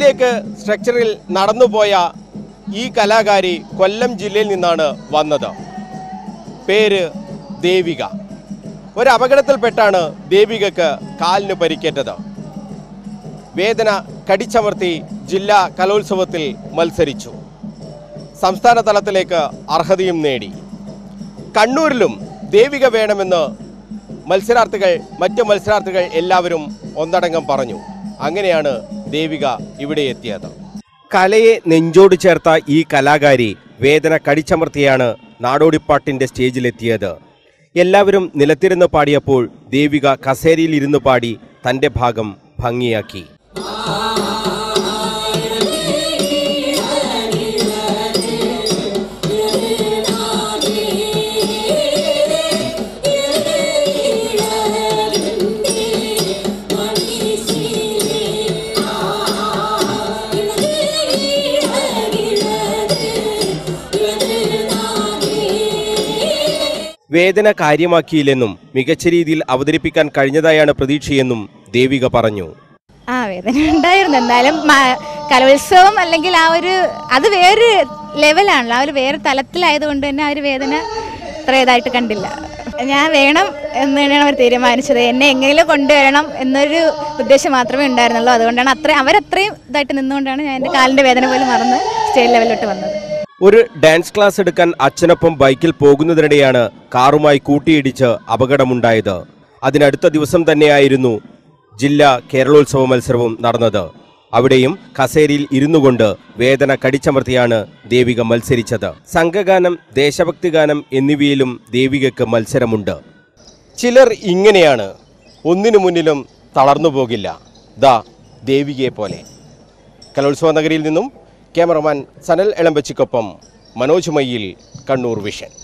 സ്റ്റേജിലേക്ക് സ്ട്രക്ചറിൽ നടന്നുപോയ ഈ കലാകാരി കൊല്ലം ജില്ലയിൽ നിന്നാണ് വന്നത് പേര് ദേവിക ഒരു അപകടത്തിൽപ്പെട്ടാണ് ദേവികക്ക് കാലിന് പരിക്കേറ്റത് വേദന കടിച്ചമർത്തി ജില്ലാ കലോത്സവത്തിൽ മത്സരിച്ചു സംസ്ഥാന തലത്തിലേക്ക് അർഹതയും നേടി കണ്ണൂരിലും ദേവിക വേണമെന്ന് മത്സരാർത്ഥികൾ മറ്റ് മത്സരാർത്ഥികൾ എല്ലാവരും ഒന്നടങ്കം പറഞ്ഞു അങ്ങനെയാണ് ദേവിക ഇവിടെ എത്തിയത് കലയെ നെഞ്ചോട് ചേർത്ത ഈ കലാകാരി വേദന കടിച്ചമർത്തിയാണ് നാടോടിപ്പാട്ടിന്റെ സ്റ്റേജിലെത്തിയത് എല്ലാവരും നിലത്തിരുന്ന് പാടിയപ്പോൾ ദേവിക കസേരയിൽ ഇരുന്ന് പാടി തന്റെ ഭാഗം ഭംഗിയാക്കി വേദന കാര്യമാക്കിയില്ലെന്നും മികച്ച രീതിയിൽ അവതരിപ്പിക്കാൻ കഴിഞ്ഞതായാണ് പ്രതീക്ഷയെന്നും ദേവിക പറഞ്ഞു ആ വേദന ഉണ്ടായിരുന്നു എന്നാലും മ- കലോത്സവം അല്ലെങ്കിൽ ആ ഒരു അത് വേറൊരു ലെവലാണല്ലോ ആ ഒരു വേറെ തലത്തിലായതുകൊണ്ട് തന്നെ ആ ഒരു വേദന അത്ര ഇതായിട്ട് കണ്ടില്ല ഞാൻ വേണം എന്ന് തന്നെയാണ് അവർ തീരുമാനിച്ചത് എന്നെ എങ്ങനെയും കൊണ്ടുവരണം എന്നൊരു ഉദ്ദേശം മാത്രമേ ഉണ്ടായിരുന്നുള്ളൂ അതുകൊണ്ടാണ് അത്രയും അവരത്രയും ഇതായിട്ട് നിന്നുകൊണ്ടാണ് ഞാൻ എൻ്റെ കാലിൻ്റെ വേദന പോലും മറന്ന് സ്റ്റേറ്റ് ലെവലിലോട്ട് വന്നത് ഒരു ഡാൻസ് ക്ലാസ് എടുക്കാൻ അച്ഛനൊപ്പം ബൈക്കിൽ പോകുന്നതിനിടെയാണ് കാറുമായി കൂട്ടിയിടിച്ച് അപകടമുണ്ടായത് അതിനടുത്ത ദിവസം തന്നെയായിരുന്നു ജില്ലാ കേരളോത്സവ മത്സരവും നടന്നത് അവിടെയും കസേരയിൽ ഇരുന്നു കൊണ്ട് വേദന കടിച്ചമർത്തിയാണ് ദേവിക മത്സരിച്ചത് സംഘഗാനം ദേശഭക്തി ഗാനം എന്നിവയിലും ദേവികക്ക് മത്സരമുണ്ട് ചിലർ ഇങ്ങനെയാണ് ഒന്നിനു മുന്നിലും തളർന്നു പോകില്ല ദാ ദേവികയെ പോലെ കലോത്സവ നഗരിയിൽ നിന്നും ക്യാമറമാൻ സനൽ എളമ്പച്ചിക്കൊപ്പം മനോജ് മയ്യിൽ കണ്ണൂർ വിഷൻ